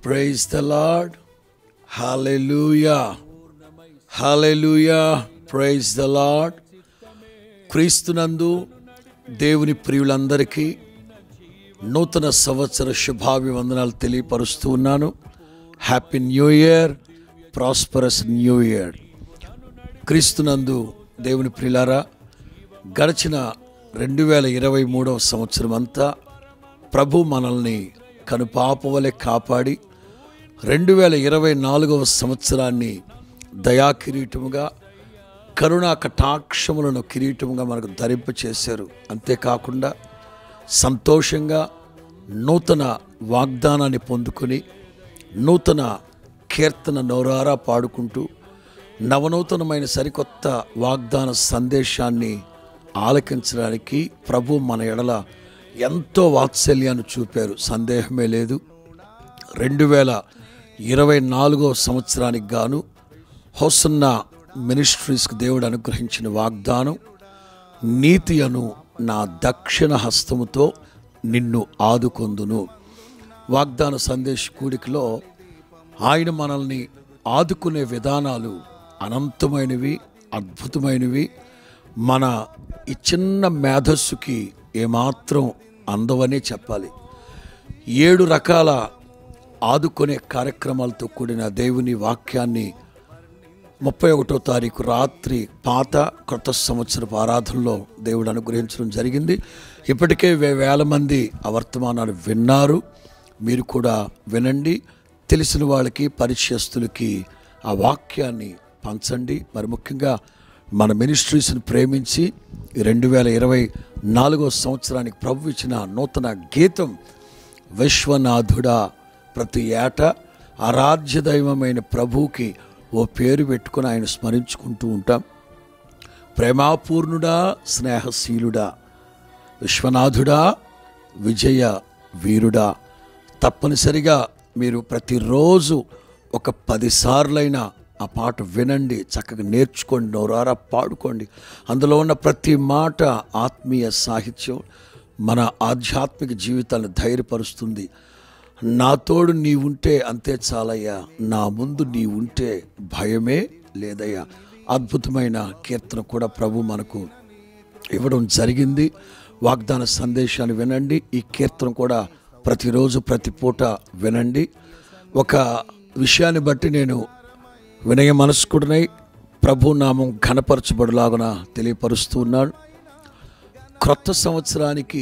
Praise the Lord. Hallelujah. Hallelujah. Praise the Lord. క్రీస్తునందు దేవుని ప్రియులందరికీ నూతన సంవత్సర శుభాభివందనాలు తెలియపరుస్తూ ఉన్నాను happy new year prosperous new year క్రీస్తునందు దేవుని ప్రియులారా గడిచిన రెండు వేల ఇరవై మూడవ సంవత్సరం అంతా ప్రభు మనల్ని కనుపాపవలె కాపాడి రెండు వేల ఇరవై నాలుగవ సంవత్సరాన్ని దయా కిరీటముగా కరుణా కటాక్షములను కిరీటముగా మనకు ధరింప చేశారు అంతేకాకుండా సంతోషంగా నూతన వాగ్దానాన్ని పొందుకొని నూతన కీర్తన నోరారా పాడుకుంటూ నవనూతనమైన సరికొత్త వాగ్దాన సందేశాన్ని ఆలకించడానికి ప్రభు మన ఎడల ఎంతో వాత్సల్యాన్ని చూపారు సందేహమే లేదు రెండు వేల ఇరవై నాలుగో సంవత్సరానికి గాను హోసన్న మినిస్ట్రీస్కి దేవుడు అనుగ్రహించిన వాగ్దానం నీతి అను నా దక్షిణ హస్తముతో నిన్ను ఆదుకొందును వాగ్దాన సందేశ కూడికలో ఆయన మనల్ని ఆదుకునే విధానాలు అనంతమైనవి అద్భుతమైనవి మన ఈ చిన్న మేధస్సుకి ఏమాత్రం అందవనే చెప్పాలి ఏడు రకాల ఆదుకునే కార్యక్రమాలతో కూడిన దేవుని వాక్యాన్ని ముప్పై ఒకటో తారీఖు రాత్రి పాత కొత్త సంవత్సరపు ఆరాధనలో దేవుడు అనుగ్రహించడం జరిగింది ఇప్పటికే వే- వేల మంది ఆ వర్తమానాలు విన్నారు మీరు కూడా వినండి తెలిసిన వాళ్ళకి పరిచయస్తులకి ఆ వాక్యాన్ని పంచండి మరి ముఖ్యంగా మన మినిస్ట్రీస్ని ప్రేమించి రెండు వేల ఇరవై నాలుగో సంవత్సరానికి ప్రభు ఇచ్చిన నూతన గీతం విశ్వనాథుడా ప్రతి ఏటా ఆరాధ్య దైవమైన ప్రభువుకి ఓ పేరు పెట్టుకుని ఆయన స్మరించుకుంటూ ఉంటాం ప్రేమాపూర్ణుడా స్నేహశీలుడా విశ్వనాథుడా విజయ వీరుడా తప్పనిసరిగా మీరు ప్రతిరోజు ఒక పదిసార్లైనా ఆ పాట వినండి చక్కగా నేర్చుకోండి నోరారా పాడుకోండి అందులో ఉన్న ప్రతి మాట ఆత్మీయ సాహిత్యం మన ఆధ్యాత్మిక జీవితాన్ని ధైర్యపరుస్తుంది నా తోడు నీ ఉంటే అంతే చాలయ్యా నా ముందు నీ ఉంటే భయమే లేదయ్యా అద్భుతమైన కీర్తన కూడా ప్రభు మనకు ఇవ్వడం జరిగింది వాగ్దాన సందేశాన్ని వినండి ఈ కీర్తన కూడా ప్రతిరోజు ప్రతి పూట వినండి ఒక విషయాన్ని బట్టి నేను వినయ మనస్కుడినై ప్రభు నామం ఘనపరచబడులాగున తెలియపరుస్తూ ఉన్నాడు క్రొత్త సంవత్సరానికి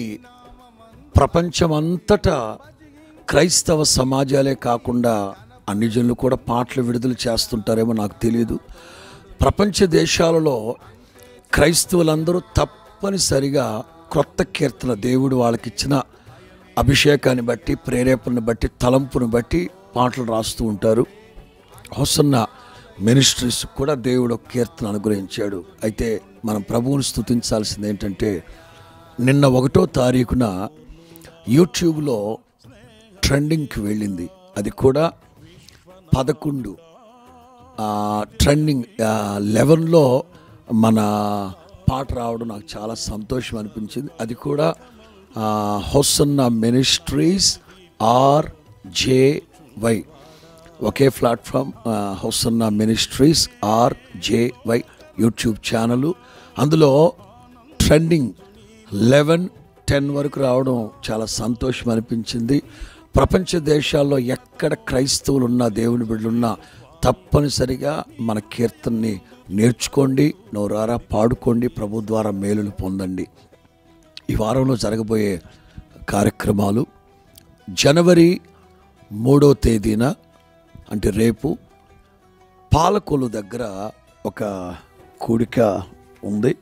ప్రపంచమంతటా క్రైస్తవ సమాజాలే కాకుండా అన్ని జనులు కూడా పాటలు విడుదల చేస్తుంటారేమో నాకు తెలియదు ప్రపంచ దేశాలలో క్రైస్తవులందరూ తప్పనిసరిగా క్రొత్త కీర్తన దేవుడు వాళ్ళకిచ్చిన అభిషేకాన్ని బట్టి ప్రేరేపణను బట్టి తలంపును బట్టి పాటలు రాస్తూ ఉంటారు హొసన్న మినిస్ట్రీస్ కూడా దేవుడు ఒక కీర్తన అనుగ్రహించాడు అయితే మనం ప్రభువుని స్థుతించాల్సింది ఏంటంటే నిన్న ఒకటో తారీఖున యూట్యూబ్లో ట్రెండింగ్కి వెళ్ళింది అది కూడా పదకొండు ఆ, ట్రెండింగ్ ఆ, లెవెన్లో మన పాట రావడం నాకు చాలా సంతోషం అనిపించింది అది కూడా ఆ, Hosanna ministries R J Y ఒకే ప్లాట్ఫామ్ ఆ, Hosanna ministries R J Y YouTube channel అందులో ట్రెండింగ్ లెవెన్ టెన్ వరకు రావడం చాలా సంతోషం అనిపించింది ప్రపంచ దేశాల్లో ఎక్కడ క్రైస్తవులు ఉన్నా దేవుని బిడ్డలున్నా తప్పనిసరిగా మన కీర్తనని నేర్చుకోండి నోరారా పాడుకోండి ప్రభు ద్వారా మేలులు పొందండి ఈ వారంలో జరగబోయే కార్యక్రమాలు జనవరి మూడో తేదీన అంటే రేపు పాలకొల్లు దగ్గర ఒక కూడిక ఉంది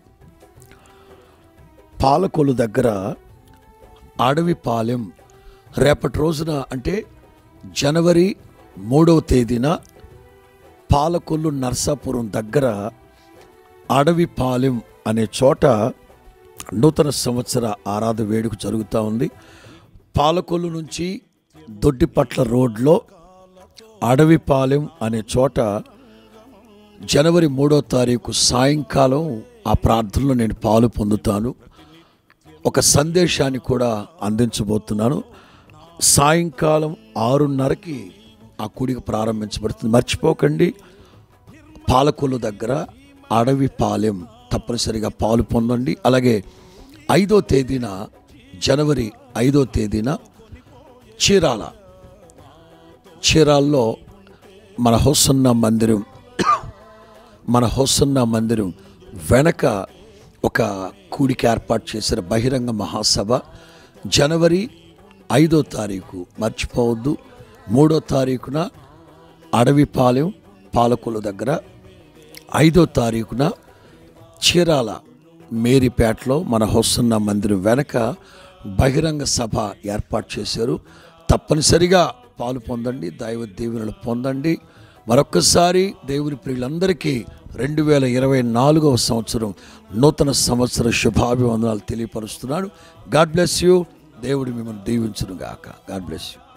పాలకొల్లు దగ్గర అడవిపాలెం రేపటి రోజున అంటే జనవరి మూడవ తేదీన పాలకొల్లు నర్సాపురం దగ్గర అడవిపాలెం అనే చోట నూతన సంవత్సర ఆరాధ వేడుక జరుగుతూ ఉంది పాలకొల్లు నుంచి దొడ్డిపట్ల రోడ్లో అడవిపాలెం అనే చోట జనవరి మూడో తారీఖు సాయంకాలం ఆ ప్రార్థనలో నేను పాలు పొందుతాను ఒక సందేశాన్ని కూడా అందించబోతున్నాను సాయంకాలం ఆరున్నరకి ఆ కూడిక ప్రారంభించబడుతుంది మర్చిపోకండి పాలకొల్లు దగ్గర అడవి పాలెం తప్పనిసరిగా పాలు పొందండి అలాగే ఐదో తేదీన జనవరి ఐదో తేదీన చీరాల చీరాల్లో మన హోసన్న మందిరం మన హోసన్న మందిరం వెనక ఒక కూడిక ఏర్పాటు చేసిన బహిరంగ మహాసభ జనవరి ఐదో తారీఖు మర్చిపోవద్దు మూడో తారీఖున అడవిపాలెం పాలకొల్లు దగ్గర ఐదో తారీఖున చీరాల మేరీపేటలో మన హోసన్న మందిరం వెనక బహిరంగ సభ ఏర్పాటు చేశారు తప్పనిసరిగా పాలు పొందండి దైవ దీవెనలు పొందండి మరొక్కసారి దేవుని ప్రియులందరికీ రెండు వేల ఇరవై నాలుగవ సంవత్సరం నూతన సంవత్సర శుభాభివందనాలు తెలియపరుస్తున్నాను గాడ్ బ్లెస్ యూ దేవుడు మిమ్మల్ని దీవించును గాక గాడ్ బ్లెస్ యూ